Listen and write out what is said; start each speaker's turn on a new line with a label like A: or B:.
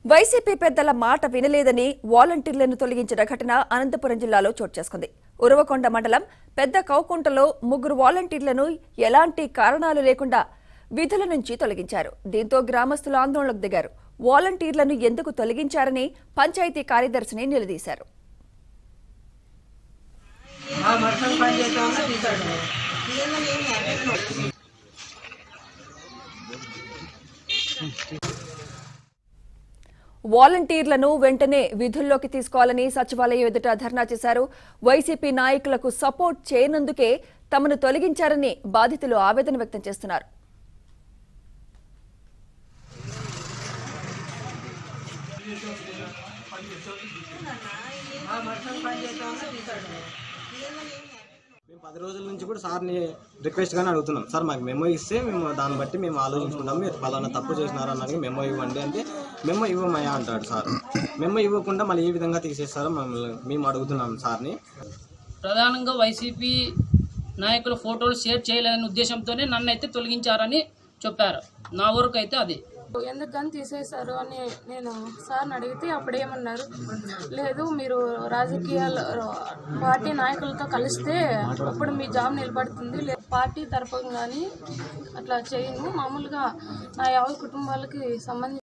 A: YCP పెద్దల మాట వినలేదని వాలంటీర్లను తొలగించిన ఘటన అనంతపురం జిల్లాలో చోటు చేసుకుంది ఉరవకొండ మండలం పెద్ద కౌకుంటలో ముగ్గురు వాలంటీర్లను ఎలాంటి కారణాలు లేకుండా విధుల నుంచి తొలగించారు దీంతో గ్రామస్తులు ఆందోళనకు దిగారు వాలంటీర్లను ఎందుకు తొలగించారని పంచాయతీ కార్యదర్శిని నిలదీశారు
B: ఆ వర్షం పని చేస్తామో తీసాడు
A: వాలంటీర్లను వెంటనే విధుల్లోకి తీసుకోవాలని సచివాలయం ఎదుట ధర్నా చేశారు వైసీపీ నాయకులకు సపోర్ట్ చేయనందుకే తమను తొలగించారని బాధితులు ఆవేదన వ్యక్తం చేస్తున్నారు
B: ఆ వర్షం పని చేస్తామో తీసాడు
C: మేము పది రోజుల నుంచి కూడా సార్ని రిక్వెస్ట్ గానే అడుగుతున్నాం సార్ మాకు మెమో ఇస్తే మేము దాన్ని బట్టి మేము ఆలోచించుకుంటాం మీరు పలానా తప్పు చేసినారు అన్నది మెమో ఇవ్వండి అంటే మెమో ఇవ్వమయ్యా అంటాడు సార్ మెమో ఇవ్వకుండా మళ్ళీ ఏ విధంగా తీసేస్తారో మమ్మల్ని మేము అడుగుతున్నాం సార్ని
D: ప్రధానంగా వైసీపీ నాయకుల ఫోటోలు షేర్ చేయలేదనే ఉద్దేశంతోనే నన్ను అయితే తొలగించారని చెప్పారు నా వరకు అయితే అది
E: ఎందుకని తీసేశారు అని నేను సార్ని అడిగితే అప్పుడు ఏమన్నారు లేదు మీరు రాజకీయాలు పార్టీ నాయకులతో కలిస్తే అప్పుడు మీ జాబ్ నిలబడుతుంది లేదు పార్టీ తరపున కానీ అట్లా చేయను మామూలుగా నా యాభై కుటుంబాలకి సంబంధించి